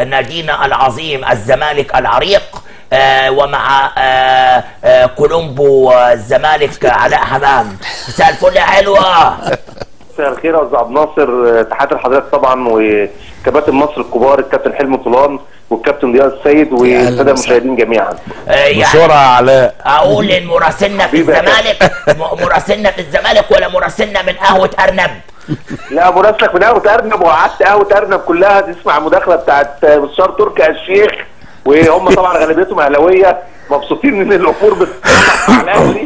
نادينا العظيم الزمالك العريق آه، ومع آه، آه، كولومبو الزمالك علاء حمام مساء الفل يا حلوه مساء الخير يا استاذ عبد الناصر تحياتي لحضرتك طبعا وكباتن مصر الكبار الكابتن حلمي طولان والكابتن ضياء السيد والساده المشاهدين جميعا آه، يعني بسرعه علاء اقول ان مراسلنا في حبيبي يا الزمالك م- مراسلنا في الزمالك ولا مراسلنا من قهوه ارنب لا مراسلك من قهوه ارنب وقعدت قهوه ارنب كلها تسمع المداخله بتاعت مستشار تركي آل الشيخ وهم طبعا غالبيتهم اهلاويه مبسوطين ان الامور بتتفتح على الاهلي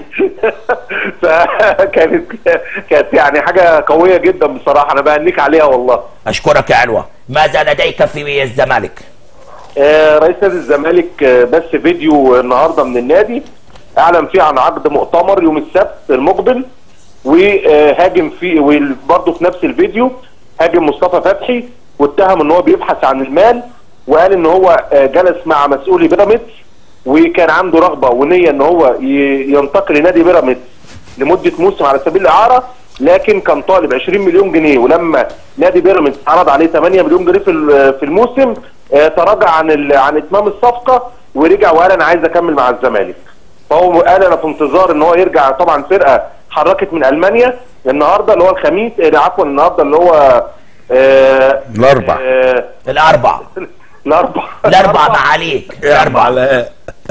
فكانت كانت يعني حاجه قويه جدا بصراحه انا بهنيك عليها والله اشكرك يا علوه ماذا لديك في الزمالك آه، رئيس نادي الزمالك آه، بث فيديو النهارده من النادي اعلن فيه عن عقد مؤتمر يوم السبت المقبل وهاجم فيه وبرضه في نفس الفيديو هاجم مصطفى فتحي واتهم ان هو بيبحث عن المال وقال ان هو آه، جلس مع مسؤولي بيراميدز وكان عنده رغبه ونيه ان هو ي- ينتقل لنادي بيراميدز لمده موسم على سبيل الاعاره لكن كان طالب 20 مليون جنيه ولما نادي بيراميدز عرض عليه 8 مليون جنيه في ال- في الموسم آه، تراجع عن ال- عن اتمام الصفقه ورجع وقال انا عايز اكمل مع الزمالك فهو قال انا في انتظار ان هو يرجع طبعا فرقه حركت من المانيا النهارده اللي هو الخميس آه، عفوا النهارده اللي هو آه، الأربع. آه، الاربع الاربع الاربع معاليك الاربع علاء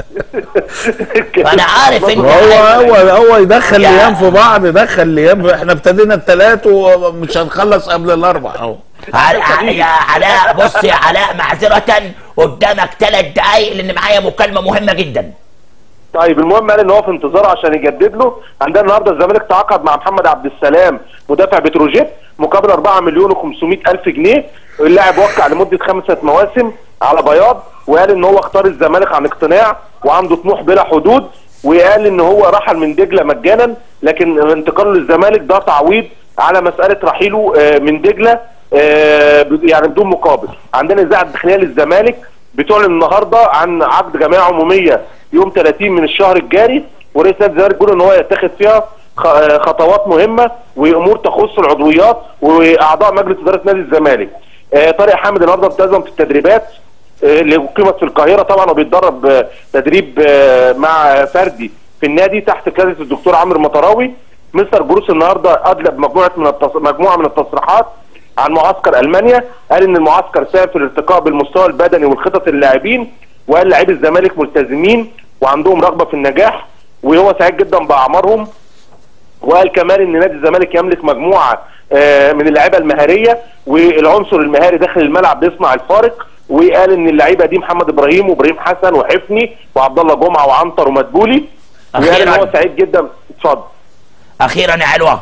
انا عارف انت هو هو هو يدخل يا- الايام في بعض يدخل الايام احنا ابتدينا الثلاث ومش هنخلص قبل الاربع اهو عل- ع- يا علاء بص يا علاء معذرة قدامك ثلاث دقايق لان معايا مكالمة مهمة جدا طيب المهم قال ان هو في انتظار عشان يجدد له عندنا النهارده الزمالك تعاقد مع محمد عبد السلام مدافع بتروجيت مقابل 4 مليون و500 الف جنيه اللاعب وقع لمده خمسه مواسم على بياض وقال ان هو اختار الزمالك عن اقتناع وعنده طموح بلا حدود وقال ان هو رحل من دجله مجانا لكن انتقاله للزمالك ده تعويض على مساله رحيله آه، من دجله آه، ب- يعني بدون مقابل عندنا اذاعه الداخليه للزمالك بتعلن النهارده عن عقد جمعيه عموميه يوم 30 من الشهر الجاري ورئيس نادي الزمالك بيقول ان هو يتخذ فيها خ- آه، خطوات مهمه وامور تخص العضويات واعضاء مجلس اداره نادي الزمالك. آه، طارق حامد النهارده التزم في التدريبات آه، اللي اقيمت في القاهره طبعا وبيتدرب آه، تدريب آه، مع فردي في النادي تحت قياده الدكتور عمرو مطراوي. مستر جروس النهارده ادلى بمجموعه من التص... مجموعه من التصريحات عن معسكر المانيا قال ان المعسكر ساهم في الارتقاء بالمستوى البدني والخطط اللاعبين وقال لاعبي الزمالك ملتزمين وعندهم رغبه في النجاح وهو سعيد جدا باعمارهم وقال كمان ان نادي الزمالك يملك مجموعه آه، من اللعيبه المهاريه والعنصر المهاري داخل الملعب بيصنع الفارق وقال ان اللعيبه دي محمد ابراهيم وابراهيم حسن وحفني وعبد الله جمعه وعنتر ومدبولي وقال ان أخيراً. هو سعيد جدا اتفضل اخيرا يا علوة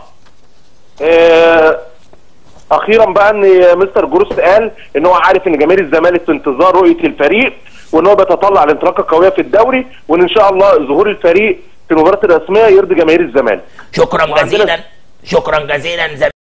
آه، اخيرا بقى ان مستر جروس قال ان هو عارف ان جماهير الزمالك في انتظار رؤيه الفريق وان هو بيتطلع لانطلاقه قويه في الدوري وان ان شاء الله ظهور الفريق في المباراه الرسميه يرضي جماهير الزمالك شكرا وعندنا- جزيلا شكرا جزيلا